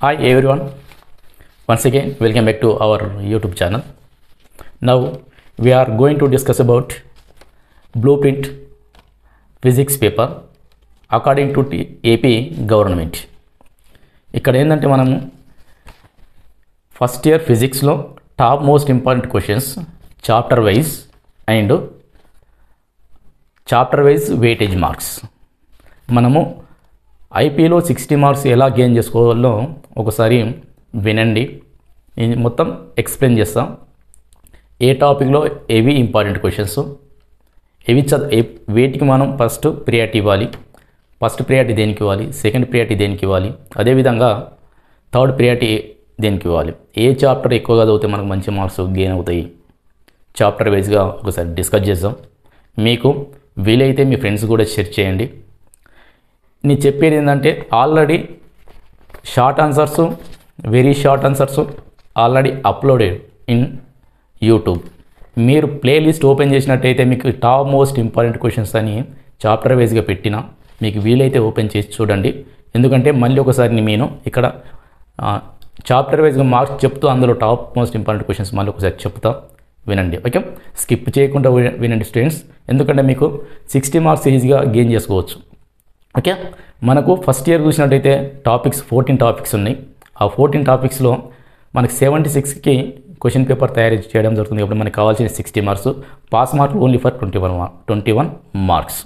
Hi everyone. Once again, welcome back to our YouTube channel. Now we are going to discuss about blueprint physics paper according to T- AP government. ఇక్కడ ఏంటంటే మనము first year ఫిజిక్స్లో top most important questions chapter wise and chapter wise weightage marks మనము ఐపీలో sixty marks ఎలా gain చేసుకోవాలో ఒకసారి వినండి ఇది మొత్తం ఎక్స్ప్లెయిన్ చేస్తాం ఏ టాపిక్లో ఏవి ఇంపార్టెంట్ క్వశ్చన్స్ ఏవి చద్ ఏ వేటికి మనం ఫస్ట్ ప్రియారిటీ ఇవ్వాలి ఫస్ట్ ప్రియారిటీ దేనికి ఇవ్వాలి సెకండ్ ప్రియారిటీ దేనికి ఇవ్వాలి అదేవిధంగా థర్డ్ ప్రియారిటీ దేనికి ఇవ్వాలి ఏ చాప్టర్ ఎక్కువగా చదివితే మనకు మంచి మార్క్స్ గెయిన్ అవుతాయి చాప్టర్ వైజ్గా ఒకసారి డిస్కస్ చేద్దాం మీకు వీలైతే మీ ఫ్రెండ్స్ కూడా షేర్ చేయండి నేను చెప్పేది ఏంటంటే already short answers very short answers already uploaded in YouTube మీరు ప్లేలిస్ట్ ఓపెన్ చేసినట్టయితే మీకు టాప్ మోస్ట్ ఇంపార్టెంట్ క్వశ్చన్స్ అని చాప్టర్ వైజ్గా పెట్టిన మీకు వీలైతే ఓపెన్ చేసి చూడండి ఎందుకంటే మళ్ళీ ఒకసారి నేను ఇక్కడ చాప్టర్ వైజ్గా మార్క్స్ చెప్తూ అందులో టాప్ మోస్ట్ ఇంపార్టెంట్ క్వశ్చన్స్ మళ్ళీ ఒకసారి చెప్తా వినండి ఓకే స్కిప్ చేయకుండా వి- వినండి స్టూడెంట్స్ ఎందుకంటే మీకు సిక్స్టీ మార్క్స్ ఈజీగా గెయిన్ చేసుకోవచ్చు ఓకే మనకు ఫస్ట్ ఇయర్ చూసినట్టయితే టాపిక్స్ ఫోర్టీన్ టాపిక్స్ ఉన్నాయి ఆ ఫోర్టీన్ టాపిక్స్లో మనకి సెవెంటీ సిక్స్కి క్వశ్చన్ పేపర్ తయారు చేయడం జరుగుతుంది ఇప్పుడు మనకి కావాల్సిన సిక్స్టీ మార్క్స్ పాస్ మార్కులు only for twenty one twenty one marks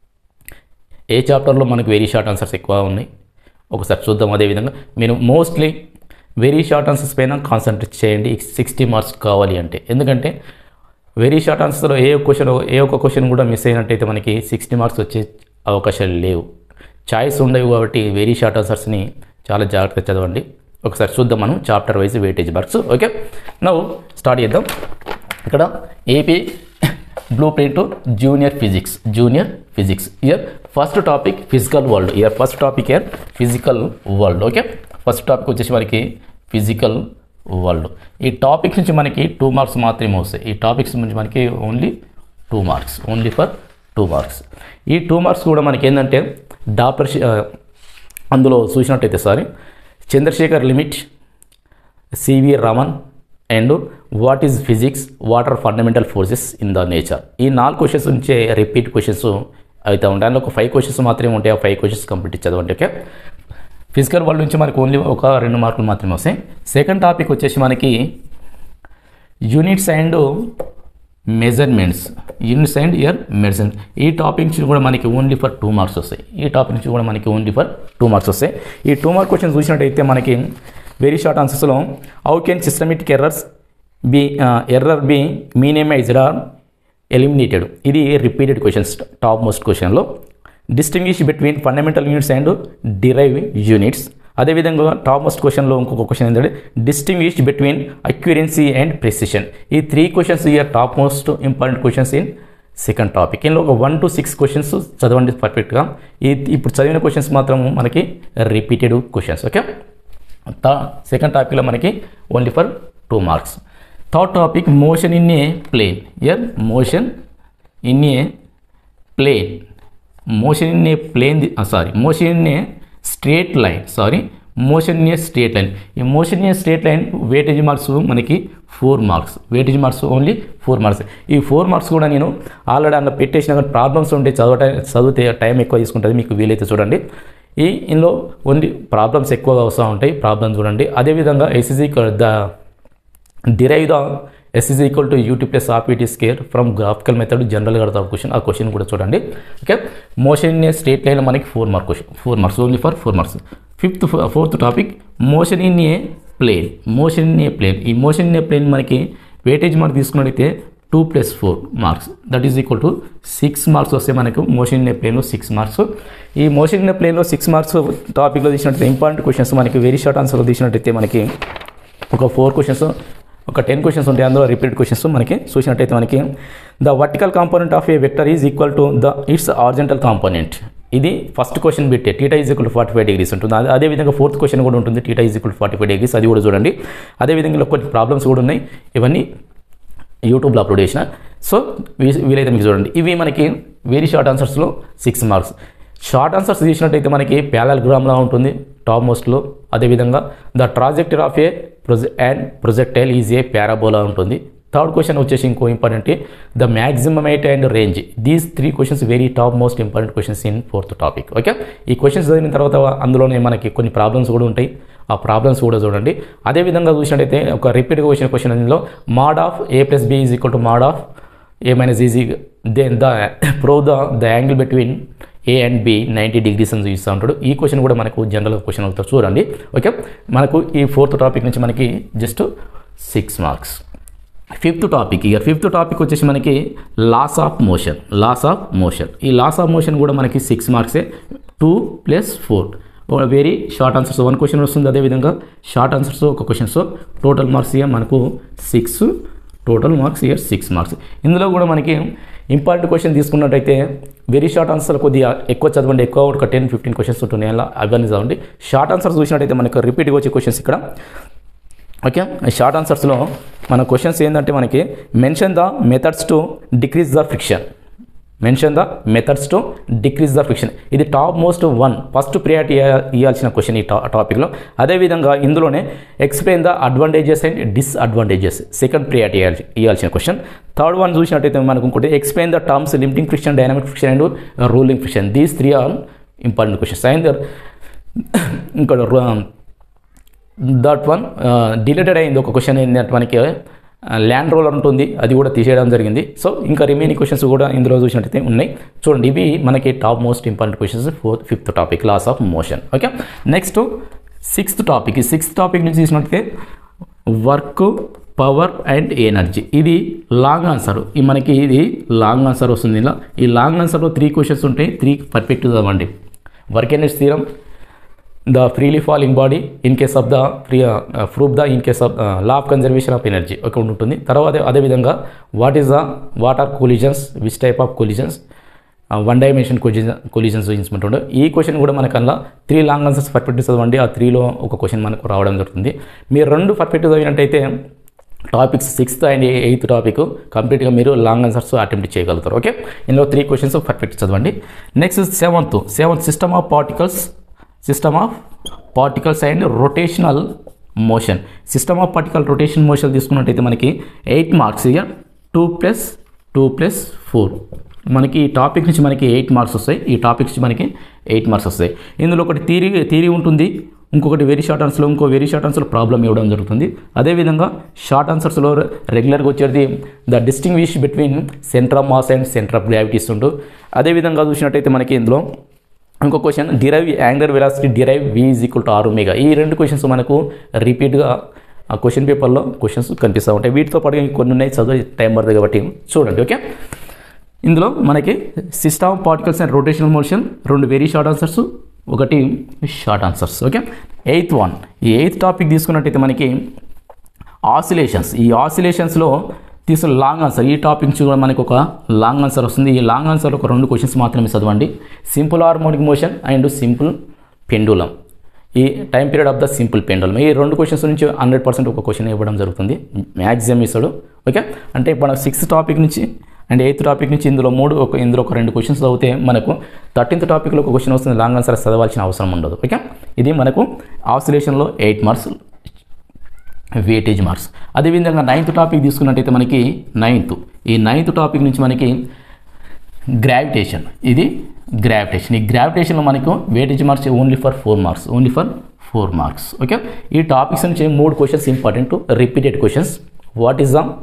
ఏ చాప్టర్లో మనకు వెరీ షార్ట్ ఆన్సర్స్ ఎక్కువ ఉన్నాయి ఒకసారి చూద్దాం అదేవిధంగా మీరు మోస్ట్లీ వెరీ షార్ట్ ఆన్సర్స్ పైన కాన్సన్ట్రేట్ చేయండి సిక్స్టీ మార్క్స్ కావాలి అంటే ఎందుకంటే వెరీ షార్ట్ ఆన్సర్స్లో ఏ ఒక్క క్వశ్చన్ ఏ ఒక్క క్వశ్చన్ కూడా మిస్ అయినట్టయితే మనకి సిక్స్టీ మార్క్స్ వచ్చే అవకాశాలు లేవు చాయిస్ ఉండవు కాబట్టి వెరీ షార్ట్ ఆన్సర్స్ని చాలా జాగ్రత్తగా చదవండి ఒకసారి చూద్దాం మనం chapter wise weightage marks okay now start చేద్దాం ఇక్కడ AP blueprint junior physics junior physics year first topic physical world year first topic year physical world okay first topic వచ్చేసి మనకి ఫిజికల్ వరల్డ్ ఈ టాపిక్ నుంచి మనకి two marks మాత్రమే వస్తాయి ఈ టాపిక్స్ నుంచి మనకి only two marks only for two marks ఈ టూ మార్క్స్ కూడా మనకి ఏంటంటే డాక్టర్ శ- ఆ, అందులో చూసినట్టయితే sorry Chandrasekhar limit CV Raman and what is physics what are fundamental forces in the nature ఈ నాలుగు క్వశ్చన్స్ నుంచే రిపీట్ క్వశ్చన్స్ అయితే ఉంటాయి అందులో ఒక ఫైవ్ క్వశ్చన్స్ మాత్రమే ఉంటాయి ఆ ఫైవ్ క్వశ్చన్స్ కంప్లీట్ చదవండి ఓకే ఫిజికల్ వరల్డ్ నుంచి మనకి ఓన్లీ ఒక రెండు మార్కులు మాత్రమే వస్తాయి సెకండ్ టాపిక్ వచ్చేసి మనకి units and measurements units and year measurement ఈ టాపిక్ నుంచి కూడా మనకి ఓన్లీ ఫర్ టూ మార్క్స్ వస్తాయి ఈ టాపిక్ నుంచి కూడా మనకి ఓన్లీ ఫర్ టూ మార్క్స్ వస్తాయి ఈ టూ మార్క్ క్వశ్చన్ చూసినట్టయితే మనకి వెరీ షార్ట్ ఆన్సర్స్లో how can systematic errors be error be minimized or eliminated ఇది రిపీటెడ్ క్వశ్చన్స్ టాప్ మోస్ట్ క్వశ్చన్లో distinguish between fundamental units and derive units అదేవిధంగా టాప్ మోస్ట్ క్వశ్చన్లో ఇంకొక క్వశ్చన్ ఏంటంటే distinguish between accuracy and precision ఈ three questions year top most important questions in second topic ఇందులో ఒక one two six questions చదవండి పర్ఫెక్ట్గా ఈ ఇప్పుడు చదివిన క్వశ్చన్స్ మాత్రం మనకి రిపీటెడ్ క్వశ్చన్స్ ఓకే సెకండ్ టాపిక్లో మనకి only for two marks third topic motion in a plane year motion in a plane motion in a plane sorry motion in a straight line sorry motion in a straight line ఈ motion in a straight line weightage marks మనకి four marks weightage marks only four marks ఈ four marks కూడా నేను already అందులో పెట్టేసిన కానీ problems ఉంటే చదవట చదివితే టైం ఎక్కువ తీసుకుంటుంది మీకు వీలైతే చూడండి ఈ ఇందులో ఓన్లీ ప్రాబ్లమ్స్ ఎక్కువగా వస్తూ ఉంటాయి ప్రాబ్లమ్స్ చూడండి అదేవిధంగా SSC the derive the S is equal to UT plus RPT square from graphical method general కడతారు క్వశ్చన్ ఆ క్వశ్చన్ కూడా చూడండి okay motion in a straight line మనకి four mark question four marks only for four marks fifth fourth topic motion in a plane motion in a plane ఈ motion in a plane మనకి weightage mark తీసుకున్నట్టయితే two plus four marks that is equal to six marks వస్తే మనకు motion in a ప్లేన్లో six marks ఈ motion in a ప్లేన్లో six marks టాపిక్లో తీసినట్టయితే ఇంపార్టెంట్ క్వశ్చన్స్ మనకి వెరీ షార్ట్ ఆన్సర్లో తీసినట్టయితే మనకి ఒక ఫోర్ క్వశ్చన్స్ ఒక టెన్ క్వశ్చన్స్ ఉంటాయి అందులో రిపీటెడ్ క్వశ్చన్స్ మనకి చూసినట్టయితే మనకి the vertical component of a vector is equal to the its horizontal component ఇది ఫస్ట్ క్వశ్చన్ పెట్టే theta is equal forty five degrees ఉంటుంది అదే అదేవిధంగా ఫోర్త్ క్వశ్చన్ కూడా ఉంటుంది theta is equal forty five degrees అది కూడా చూడండి అదేవిధంగా ఇలా కొన్ని ప్రాబ్లమ్స్ కూడా ఉన్నాయి ఇవన్నీ యూట్యూబ్లో అప్లోడ్ చేసిన సో వీ- వీలైతే మీకు చూడండి ఇవి మనకి వెరీ షార్ట్ ఆన్సర్స్లో సిక్స్ మార్క్స్ షార్ట్ ఆన్సర్స్ తీసినట్టయితే మనకి ప్యాలల్ గ్రామ్లా ఉంటుంది టాప్ మోస్ట్లో అదేవిధంగా ద ట్రాజెక్టర్ ఆఫ్ ఏ ప్రొజె and projectile is a parabola ఉంటుంది థర్డ్ క్వశ్చన్ వచ్చేసి ఇంకో important the maximum height and range these three questions very top most important questions in fourth topic okay ఈ క్వశ్చన్స్ చదివిన తర్వాత అందులోనే మనకి కొన్ని ప్రాబ్లమ్స్ కూడా ఉంటాయి ఆ ప్రాబ్లమ్స్ కూడా చూడండి అదేవిధంగా చూసినట్టయితే ఒక రిపీట్గా వచ్చిన క్వశ్చన్ అందులో mod of a plus b is equal to mod of a minus easy then the pro the the angle between a and b ninety degrees అని చూస్తూ ఉంటాడు ఈ క్వశ్చన్ కూడా మనకు జనరల్ క్వశ్చన్ అవుతారు చూడండి ఓకే మనకు ఈ ఫోర్త్ టాపిక్ నుంచి మనకి just six marks fifth topic ఇక ఫిఫ్త్ టాపిక్ వచ్చేసి మనకి laws of motion laws of motion ఈ లాస్ ఆఫ్ మోషన్ కూడా మనకి సిక్స్ మార్క్సే two plus four very short answers one question వస్తుంది అదేవిధంగా షార్ట్ ఆన్సర్స్ ఒక క్వశ్చన్స్ టోటల్ మార్క్స్ ఇయర్ మనకు six total marks year six marks ఇందులో కూడా మనకి ఇంపార్టెంట్ క్వశ్చన్ తీసుకున్నట్టయితే వెరీ షార్ట్ ఆన్సర్ కొద్దిగా ఎక్కువ చదవండి ఎక్కువ ఒక టెన్ ఫిఫ్టీన్ క్వశ్చన్స్ ఉంటున్నాయి అలా అవన్నీ చదవండి షార్ట్ ఆన్సర్స్ చూసినట్టయితే మనకు రిపీట్గా వచ్చే క్వశ్చన్స్ ఇక్కడ ఓకే షార్ట్ ఆన్సర్స్లో మన క్వశ్చన్స్ ఏంటంటే మనకి mention the methods to decrease the friction mention the methods to decrease the friction ఇది top most one first priority ఇవ్వాల్సిన క్వశ్చన్ ఈ టా టాపిక్లో అదేవిధంగా ఇందులోనే explain the advantages and disadvantages second priority ఇవ్వాల్సిన క్వశ్చన్ థర్డ్ వన్ చూసినట్టయితే మనకు ఇంకోటి explain the terms limiting friction dynamic friction and rolling friction these three are important questions and ఇంకా దట్ వన్ డిలేటెడ్ అయింది ఒక క్వశ్చన్ ఏంటంటే మనకి ల్యాండ్ రోలర్ ఉంటుంది అది కూడా తీసేయడం జరిగింది సో ఇంకా రిమైనింగ్ క్వశ్చన్స్ కూడా ఇందులో చూసినట్టయితే ఉన్నాయి చూడండి ఇవి మనకి top most important questions fourth fifth topic laws of motion okay next sixth topic ఈ సిక్స్త్ టాపిక్ నుంచి చూసినట్టయితే వర్క్ పవర్ అండ్ ఎనర్జీ ఇది లాంగ్ ఆన్సర్ ఈ మనకి ఇది లాంగ్ ఆన్సర్ వస్తుంది ఇలా ఈ లాంగ్ ఆన్సర్లో త్రీ క్వశ్చన్స్ ఉంటాయి త్రీ పర్ఫెక్ట్ చదవండి work energy theorem the freely falling body in case of the free proof the in case of law of conservation of energy ఒక ఉంటుంది తర్వాత అదేవిధంగా what is the what are collisions which type of collisions one dimension collision collisions చూపించమంటుండే ఈ question కూడా మనకల్లా three long answers perfect చదవండి ఆ త్రీలో ఒక క్వశ్చన్ మనకు రావడం జరుగుతుంది మీరు రెండు పర్ఫెక్ట్ చదివినట్టయితే topics sixth and eighth topic కంప్లీట్గా మీరు లాంగ్ ఆన్సర్స్ అటెంప్ట్ చేయగలుగుతారు ఓకే ఇందులో త్రీ క్వశ్చన్స్ పర్ఫెక్ట్ చదవండి next seventh seventh system of particles system of particles and rotational motion system of particle rotation motion తీసుకున్నట్టయితే మనకి eight marks year two plus two plus four మనకి ఈ topic నుంచి మనకి eight marks వస్తాయి ఈ topic నుంచి మనకి ఎయిట్ మార్క్స్ వస్తాయి ఇందులో ఒకటి థీరీ థీరీ ఉంటుంది ఇంకొకటి వెరీ షార్ట్ ఆన్సర్లో ఇంకో వెరీ షార్ట్ ఆన్సర్లో ప్రాబ్లం ఇవ్వడం జరుగుతుంది అదేవిధంగా షార్ట్ ఆన్సర్స్లో రెగ్యులర్గా వచ్చేది the distinguish between centre of mass and centre of gravities ఉంటూ అదేవిధంగా చూసినట్టయితే మనకి ఇందులో ఇంకో question derive angular velocity derive v is equal to r omega ఈ రెండు క్వశ్చన్స్ మనకు రిపీట్గా ఆ క్వశ్చన్ పేపర్లో క్వశ్చన్స్ కనిపిస్తూ ఉంటాయి వీటితో పాటు కొన్ని ఉన్నాయి చదువు టైం పడుతుంది కాబట్టి చూడండి ఓకే ఇందులో మనకి system particles and rotational motion రెండు వెరీ షార్ట్ ఆన్సర్స్ ఒకటి short answers okay eighth one ఈ ఎయిత్ టాపిక్ తీసుకున్నట్టయితే మనకి ఆసిలేషన్స్ ఈ ఆసిలేషన్స్లో తీసుకున్న లాంగ్ ఆన్సర్ ఈ టాపిక్ నుంచి కూడా మనకి ఒక లాంగ్ ఆన్సర్ వస్తుంది ఈ లాంగ్ ఆన్సర్ ఒక రెండు క్వశ్చన్స్ మాత్రమే చదవండి simple harmonic motion and simple pendulum ఈ time period of the simple pendulum ఈ రెండు క్వశ్చన్స్ నుంచి హండ్రెడ్ పర్సెంట్ ఒక క్వశ్చన్ ఇవ్వడం జరుగుతుంది మ్యాక్సిమం ఇస్తాడు ఓకే అంటే ఇప్పుడు సిక్స్త్ టాపిక్ నుంచి అండ్ ఎయిత్ టాపిక్ నుంచి ఇందులో మూడు ఒక ఇందులో ఒక రెండు క్వశ్చన్స్ చదివితే మనకు థర్టీన్త్ టాపిక్లో ఒక క్వశ్చన్ వస్తుంది లాంగ్ ఆన్సర్ చదవాల్సిన అవసరం ఉండదు ఓకే ఇది మనకు ఆసిలేషన్లో ఎయిట్ మార్క్స్ వేటేజ్ మార్క్స్ అదేవిధంగా నైన్త్ టాపిక్ తీసుకున్నట్టయితే మనకి నైన్త్ ఈ నైన్త్ టాపిక్ నుంచి మనకి గ్రావిటేషన్ ఇది గ్రావిటేషన్ ఈ గ్రావిటేషన్లో మనకు weightage marks only for four marks only for four marks okay ఈ టాపిక్స్ నుంచి మూడు questions important repeated questions what is the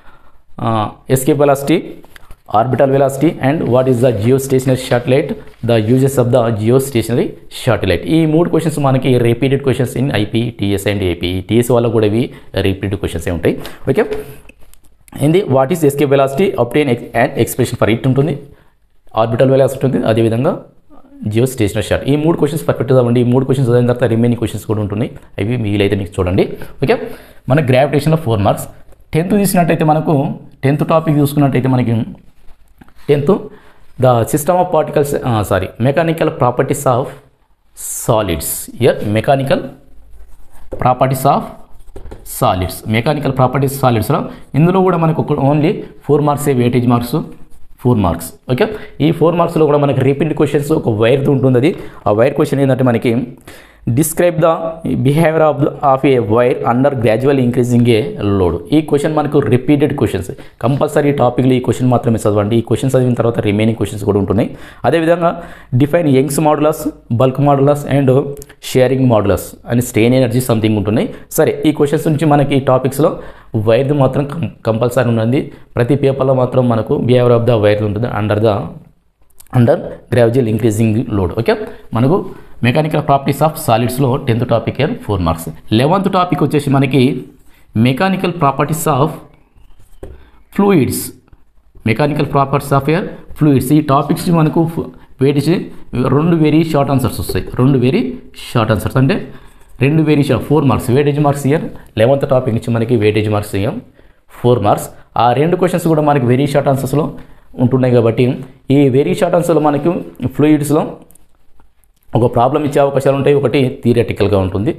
escape velocity orbital velocity and what is the geostationary satellite the uses of the geostationary satellite ఈ మూడు questions మనకి repeated questions in IP TS and AP TS వల్ల కూడా ఇవి repeated questions ఉంటాయి okay ఏంది what is escape velocity obtain and expression for it ఉంటుంది orbital velocity ఉంటుంది అదేవిధంగా జియో స్టేషనరీ షాట్ ఈ మూడు క్వశ్చన్స్ పర్ఫెక్ట్ చదవండి ఈ మూడు క్వశ్చన్స్ చదివిన తర్వాత రిమైనింగ్ క్వశ్చన్స్ కూడా ఉంటున్నాయి అవి వీలైతే మీకు చూడండి ఓకే మన గ్రావిటేషన్లో ఫోర్ మార్క్స్ టెన్త్ తీసినట్టయితే మనకు టెన్త్ టాపిక్ చూసుకున్నట్టయితే మనకి tenth the system of particles sorry mechanical properties of solids year mechanical properties of solids mechanical properties సాలిడ్స్లో ఇందులో కూడా మనకు ఒక only four marks weightage marks four marks okay ఈ ఫోర్ మార్క్స్లో కూడా మనకి రిపీటెడ్ క్వశ్చన్స్ ఒక వైర్ ఉంటుంది అది ఆ వైర్ క్వశ్చన్ ఏంటంటే మనకి describe the behaviour of of a wire under gradual increasing a load ఈ క్వశ్చన్ మనకు రిపీటెడ్ క్వశ్చన్స్ కంపల్సరీ టాపిక్లో ఈ క్వశ్చన్ మాత్రమే చదవండి ఈ క్వశ్చన్ చదివిన తర్వాత రిమైనింగ్ క్వశ్చన్స్ కూడా ఉంటున్నాయి అదేవిధంగా define Young's modulus bulk modulus and shearing modulus అని స్టెయిన్ ఎనర్జీ సంథింగ్ ఉంటున్నాయి సరే ఈ క్వశ్చన్స్ నుంచి మనకి ఈ టాపిక్స్లో వైర్ది మాత్రం కం కంపల్సరీ ఉన్నది ప్రతి పేపర్లో మాత్రం మనకు బిహేవియర్ ఆఫ్ ద వైర్ ఉంటుంది under the under gradual increasing load okay మనకు మెకానికల్ ప్రాపర్టీస్ ఆఫ్ సాలిడ్స్లో tenth topic year four marks eleventh topic వచ్చేసి మనకి mechanical properties of fluids mechanical properties of air fluids ఈ టాపిక్స్ మనకు వేటిసి రెండు very short answers వస్తాయి రెండు వెరీ షార్ట్ ఆన్సర్స్ అంటే రెండు very short four marks weightage marks year eleventh topic నుంచి మనకి వేటేజ్ మార్క్స్ ఇయ్యం ఫోర్ మార్క్స్ ఆ రెండు క్వశ్చన్స్ కూడా మనకి వెరీ షార్ట్ ఆన్సర్స్లో ఉంటున్నాయి కాబట్టి ఈ వెరీ షార్ట్ ఆన్సర్లో మనకి ఫ్లూయిడ్స్లో ఒక ప్రాబ్లం ఇచ్చే అవకాశాలు ఉంటాయి ఒకటి థియరటికల్గా ఉంటుంది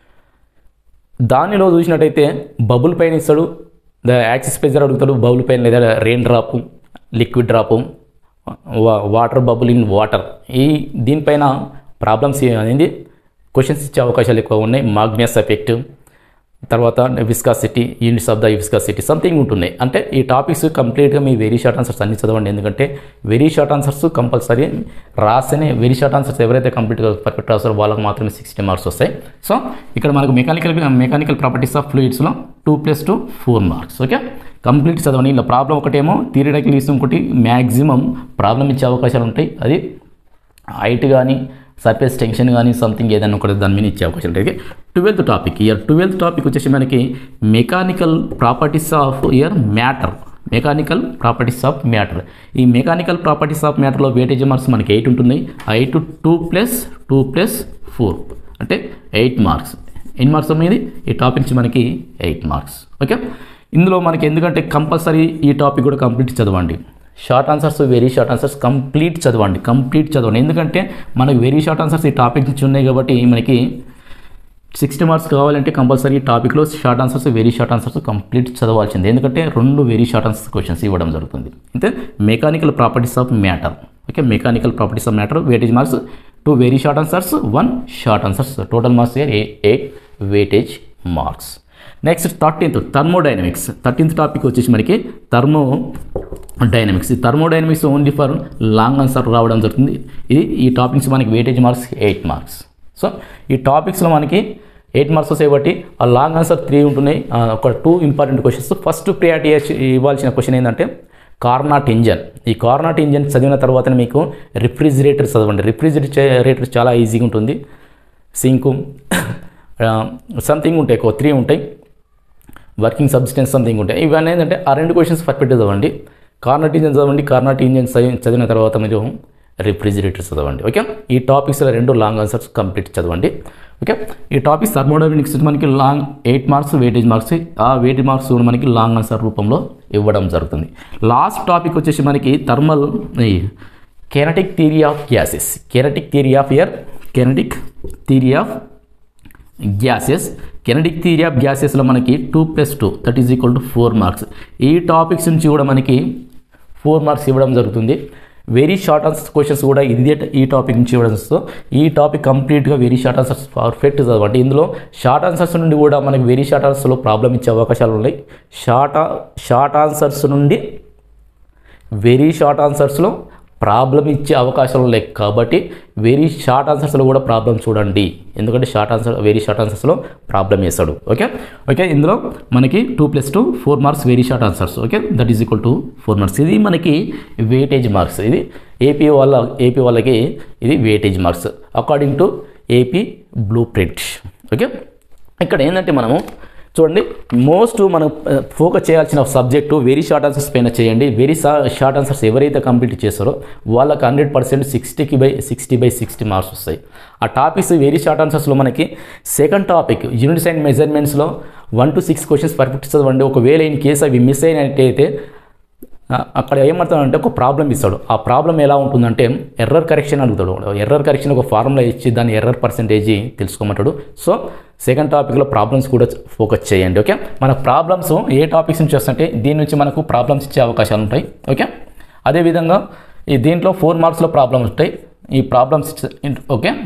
దానిలో చూసినట్టయితే బబుల్ పైన ఇస్తాడు ద యాక్సిస్ ప్రెజర్ అడుగుతాడు బబుల్ పైన లేదా rain drop liquid drop water bubble in water ఈ దీనిపైన ప్రాబ్లమ్స్ అనేది క్వశ్చన్స్ ఇచ్చే అవకాశాలు ఎక్కువ ఉన్నాయి మాగ్నియస్ ఎఫెక్ట్ తర్వాత viscosity units of the viscosity something ఉంటున్నాయి అంటే ఈ టాపిక్స్ కంప్లీట్గా మీ వెరీ షార్ట్ ఆన్సర్స్ అన్ని చదవండి ఎందుకంటే వెరీ షార్ట్ ఆన్సర్స్ కంపల్సరీ రాస్తేనే వెరీ షార్ట్ ఆన్సర్స్ ఎవరైతే కంప్లీట్గా పర్ఫెక్ట్ రాస్తారో వాళ్ళకి మాత్రమే సిక్స్టీ మార్క్స్ వస్తాయి సో ఇక్కడ మనకు మెకానికల్ మెకానికల్ ప్రాపర్టీస్ ఆఫ్ ఫ్లూయిడ్స్లో two plus two four marks okay complete చదవండి ఇలా ప్రాబ్లం ఒకటేమో థియరిటికల్ ఇస్తే ఇంకోటి మ్యాక్సిమం ప్రాబ్లం ఇచ్చే అవకాశాలు ఉంటాయి అది హైట్ కానీ సర్ఫేస్ టెన్షన్ కానీ సంథింగ్ ఏదైనా ఒకటి దాని మీద ఇచ్చే అవకాశం ఉంటుంది twelfth topic year twelfth topic వచ్చేసి మనకి mechanical properties of year matter mechanical properties of matter ఈ మెకానికల్ ప్రాపర్టీస్ ఆఫ్ మ్యాటర్లో వేటేజ్ మార్క్స్ మనకి ఎయిట్ ఉంటున్నాయి ఆ eight two plus two plus four అంటే ఎయిట్ మార్క్స్ ఎన్ని మార్క్స్ అనేది ఈ టాపిక్ నుంచి మనకి ఎయిట్ మార్క్స్ ఓకే ఇందులో మనకి ఎందుకంటే కంపల్సరీ ఈ టాపిక్ కూడా కంప్లీట్ చదవండి short answers very short answers complete చదవండి కంప్లీట్ చదవండి ఎందుకంటే మనకు వెరీ షార్ట్ ఆన్సర్స్ ఈ టాపిక్ నుంచి ఉన్నాయి కాబట్టి మనకి సిక్స్టీ మార్క్స్ కావాలంటే కంపల్సరీ ఈ టాపిక్లో short answers very short answers complete చదవాల్సిందే ఎందుకంటే రెండు వెరీ షార్ట్ ఆన్సర్స్ క్వశ్చన్స్ ఇవ్వడం జరుగుతుంది అయితే mechanical properties of matter okay mechanical properties of matter weightage marks two very short answers one short answers total marks eight weightage marks next thirteenth thermodynamics thirteenth topic వచ్చేసి మనకి thermodynamics ఈ thermodynamics only for long answer రావడం జరుగుతుంది ఇది ఈ topics మనకి weightage marks eight marks so ఈ టాపిక్స్లో మనకి ఎయిట్ మార్క్స్ వస్తాయి బట్టి ఆ లాంగ్ ఆన్సర్ త్రీ ఉంటున్నాయి ఆ, ఒక two important questions first priority ఇవ్వాల్సిన క్వశ్చన్ ఏంటంటే కార్నాట్ ఇంజన్ ఈ కార్నాట్ ఇంజన్ చదివిన తర్వాత మీకు రిఫ్రిజిరేటర్ చదవండి రిఫ్రిజిరేటర్ చాలా ఈజీగా ఉంటుంది సింకు సంథింగ్ ఉంటాయి ఎక్కువ త్రీ ఉంటాయి వర్కింగ్ సబ్స్టెన్స్ సంథింగ్ ఉంటాయి ఇవన్నీ ఏంటంటే ఆ రెండు క్వశ్చన్స్ పర్ఫెక్ట్ చదవండి కార్నాట్ ఇంజన్ చదవండి కార్నాట్ ఇంజన్ చదివి చదివిన తర్వాత మీరు రిఫ్రిజిరేటర్ చదవండి ఓకే ఈ టాపిక్స్లో రెండు లాంగ్ ఆన్సర్స్ కంప్లీట్ చదవండి ఓకే ఈ టాపిక్స్ థర్మోడైనమిక్స్ మనకి long eight marks weightage marks ఆ వెయిటేజ్ మార్క్స్ కూడా మనకి లాంగ్ ఆన్సర్ రూపంలో ఇవ్వడం జరుగుతుంది లాస్ట్ టాపిక్ వచ్చేసి మనకి thermal kinetic theory of gases kinetic theory of year kinetic theory of gases kinetic theory of గ్యాసెస్లో మనకి two plus two that is equal to four marks ఈ టాపిక్స్ నుంచి కూడా మనకి ఫోర్ మార్క్స్ ఇవ్వడం జరుగుతుంది వెరీ షార్ట్ ఆన్సర్స్ క్వశ్చన్స్ కూడా ఇదే ఈ టాపిక్ నుంచి ఇవ్వడం జరుగుతుంది. ఈ టాపిక్ కంప్లీట్గా వెరీ షార్ట్ ఆన్సర్స్ పర్ఫెక్ట్ చదవండి ఇందులో షార్ట్ ఆన్సర్స్ నుండి కూడా మనకి వెరీ షార్ట్ ఆన్సర్స్లో ప్రాబ్లం ఇచ్చే అవకాశాలు ఉన్నాయి షార్ట్ షార్ట్ ఆన్సర్స్ నుండి వెరీ షార్ట్ ఆన్సర్స్లో ప్రాబ్లం ఇచ్చే అవకాశాలు లేవు కాబట్టి వెరీ షార్ట్ ఆన్సర్స్లో కూడా ప్రాబ్లం చూడండి ఎందుకంటే షార్ట్ ఆన్సర్ వెరీ షార్ట్ ఆన్సర్స్లో ప్రాబ్లం వేస్తాడు ఓకే ఓకే ఇందులో మనకి two plus two four marks very short answers okay that is equal to four marks ఇది మనకి వెయిటేజ్ మార్క్స్ ఇది ఏపీ వాళ్ళ ఏపీ వాళ్ళకి ఇది weightage marks according to AP blueprint okay ఇక్కడ ఏంటంటే మనము చూడండి మోస్ట్ మనం ఫోకస్ చేయాల్సిన సబ్జెక్టు వెరీ షార్ట్ ఆన్సర్స్ పైన చేయండి వెరీ షార్ట్ ఆన్సర్స్ ఎవరైతే కంప్లీట్ చేస్తారో వాళ్ళకి హండ్రెడ్ పర్సెంట్ సిక్స్టీకి by sixty by sixty marks వస్తాయి ఆ టాపిక్స్ వెరీ షార్ట్ ఆన్సర్స్లో మనకి సెకండ్ టాపిక్ యూనిట్స్ అండ్ మెజర్మెంట్స్లో one two six questions perfect చదవండి ఒకవేళ ఇన్ కేసు అవి మిస్ అయినట్టయితే ఆ, అక్కడ ఏమవుతాడంటే ఒక ప్రాబ్లం ఇస్తాడు ఆ ప్రాబ్లం ఎలా ఉంటుందంటే ఎర్రర్ కరెక్షన్ అడుగుతాడు ఎర్రర్ కరెక్షన్ ఒక ఫార్ములా ఇచ్చి దాని ఎర్రర్ పర్సెంటేజ్ తెలుసుకోమంటాడు సో సెకండ్ టాపిక్లో ప్రాబ్లమ్స్ కూడా ఫోకస్ చేయండి ఓకే మన ప్రాబ్లమ్స్ ఏ టాపిక్స్ నుంచి వస్తుంటే దీని నుంచి మనకు ప్రాబ్లమ్స్ ఇచ్చే అవకాశాలు ఉంటాయి ఓకే అదేవిధంగా ఈ దీంట్లో ఫోర్ మార్క్స్లో ప్రాబ్లమ్స్ ఉంటాయి ఈ ప్రాబ్లమ్స్ ఓకే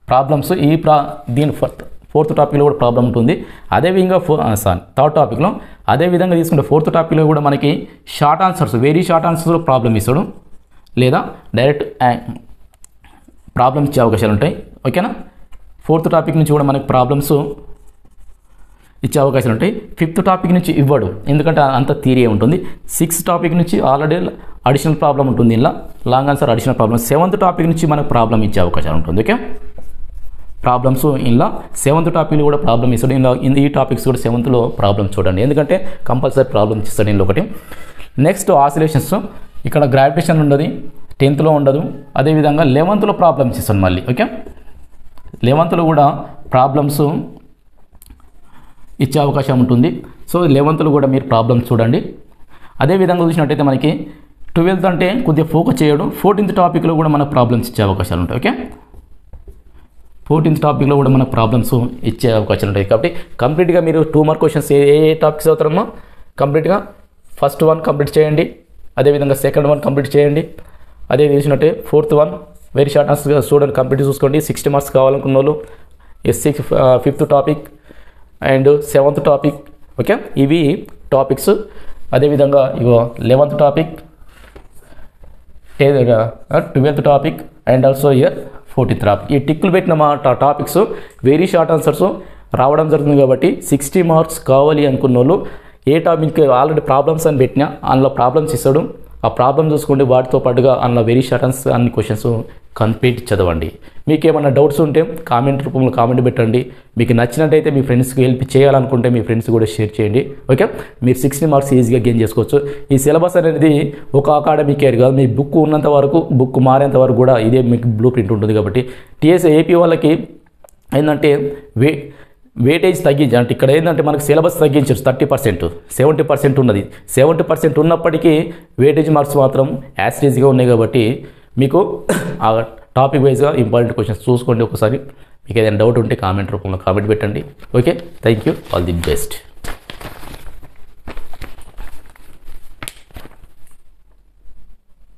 ప్రాబ్లమ్స్ ఈ ప్రా దీని ఫోర్త్ ఫోర్త్ టాపిక్లో కూడా ప్రాబ్లం ఉంటుంది అదేవిధంగా ఫో సారీ థర్డ్ టాపిక్లో అదేవిధంగా తీసుకుంటే ఫోర్త్ టాపిక్లో కూడా మనకి షార్ట్ ఆన్సర్స్ వెరీ షార్ట్ ఆన్సర్స్లో ప్రాబ్లం ఇస్తాడు లేదా డైరెక్ట్ ప్రాబ్లం ఇచ్చే అవకాశాలు ఉంటాయి ఓకేనా ఫోర్త్ టాపిక్ నుంచి కూడా మనకి ప్రాబ్లమ్స్ ఇచ్చే అవకాశాలు ఉంటాయి ఫిఫ్త్ టాపిక్ నుంచి ఇవ్వడు ఎందుకంటే అంత థియరీ ఉంటుంది సిక్స్త్ టాపిక్ నుంచి ఆల్రెడీ అడిషనల్ ప్రాబ్లం ఉంటుంది ఇలా long answer additional problem seventh topic నుంచి మనకు ప్రాబ్లం ఇచ్చే అవకాశాలు ఉంటుంది ఓకే ప్రాబ్లమ్స్ ఇలా సెవెంత్ టాపిక్లో కూడా ప్రాబ్లం ఇస్తాడు ఇలా ఇన్- ఈ టాపిక్స్ కూడా సెవెంత్లో ప్రాబ్లమ్ చూడండి ఎందుకంటే కంపల్సరీ ప్రాబ్లమ్ ఇస్తాడు ఇందులో ఒకటి నెక్స్ట్ ఆసిలేషన్స్ ఇక్కడ గ్రావిటేషన్ ఉండదు టెన్త్లో ఉండదు అదేవిధంగా లెవెంత్లో ప్రాబ్లమ్స్ ఇస్తాను మళ్ళీ ఓకే లెవెంత్లో కూడా ప్రాబ్లమ్స్ ఇచ్చే అవకాశం ఉంటుంది సో లెవెంత్లో కూడా మీరు ప్రాబ్లమ్స్ చూడండి అదేవిధంగా చూసినట్టయితే మనకి ట్వెల్త్ అంటే కొద్దిగా ఫోకస్ చేయడం ఫోర్టీన్త్ టాపిక్లో కూడా మనకు ప్రాబ్లమ్స్ ఇచ్చే అవకాశాలు ఉంటాయి ఓకే ఫోర్టీన్త్ టాపిక్లో కూడా మనకు ప్రాబ్లమ్స్ ఇచ్చే అవకాశాలు ఉంటాయి కాబట్టి కంప్లీట్గా మీరు టూ మార్క్ క్వశ్చన్స్ ఏ ఏ టాపిక్స్ అవుతారమ్మో కంప్లీట్గా ఫస్ట్ వన్ కంప్లీట్ చేయండి అదేవిధంగా సెకండ్ వన్ కంప్లీట్ చేయండి అదే చూసినట్టే ఫోర్త్ వన్ వెరీ షార్ట్ ఆన్సర్గా స్టూడెంట్ కంప్లీట్ చూసుకోండి సిక్స్టీ మార్క్స్ కావాలనుకున్న వాళ్ళు six fifth topic and seventh topic okay ఇవి టాపిక్స్ అదేవిధంగా ఇగో eleventh topic twelfth topic and also year fourteenth topic ఈ టిక్కులు పెట్టిన మా టా- టాపిక్స్ వెరీ షార్ట్ ఆన్సర్స్ రావడం జరుగుతుంది కాబట్టి సిక్స్టీ మార్క్స్ కావాలి అనుకున్న వాళ్ళు ఏ టాపిక్ ఆల్రెడీ ప్రాబ్లమ్స్ అని పెట్టినా అందులో ప్రాబ్లమ్స్ ఇస్తాడు ఆ ప్రాబ్లమ్ చూసుకోండి వాటితో పాటుగా అందులో వెరీ షార్ట్ ఆన్సర్స్ అన్ని క్వశ్చన్స్ కంప్లీట్ చదవండి మీకు ఏమైనా డౌట్స్ ఉంటే కామెంట్ రూపంలో కామెంట్ పెట్టండి మీకు నచ్చినట్టయితే మీ ఫ్రెండ్స్కి హెల్ప్ చేయాలనుకుంటే మీ ఫ్రెండ్స్ కూడా షేర్ చేయండి ఓకే మీరు సిక్స్టీ మార్క్స్ ఈజీగా గెయిన్ చేసుకోవచ్చు ఈ సిలబస్ అనేది ఒక అకాడమిక్ ఇయర్ కాదు మీ బుక్ ఉన్నంత వరకు బుక్ మారేంత వరకు కూడా ఇదే మీకు బ్లూ ప్రింట్ ఉంటుంది కాబట్టి టీఎస్ ఏపీ వాళ్ళకి ఏంటంటే వే వేటేజ్ తగ్గించి అంటే ఇక్కడ ఏంటంటే మనకు సిలబస్ తగ్గించారు థర్టీ పర్సెంట్ సెవెంటీ పర్సెంట్ ఉన్నది సెవెంటీ పర్సెంట్ ఉన్నప్పటికీ వేటేజ్ మార్క్స్ మాత్రం యాస్టేజ్గా ఉన్నాయి కాబట్టి మీకు ఆ టాపిక్ వైజ్గా ఇంపార్టెంట్ క్వశ్చన్స్ చూసుకోండి ఒకసారి మీకు ఏదైనా డౌట్ ఉంటే కామెంట్ రూపంలో కామెంట్ పెట్టండి okay thank you all the best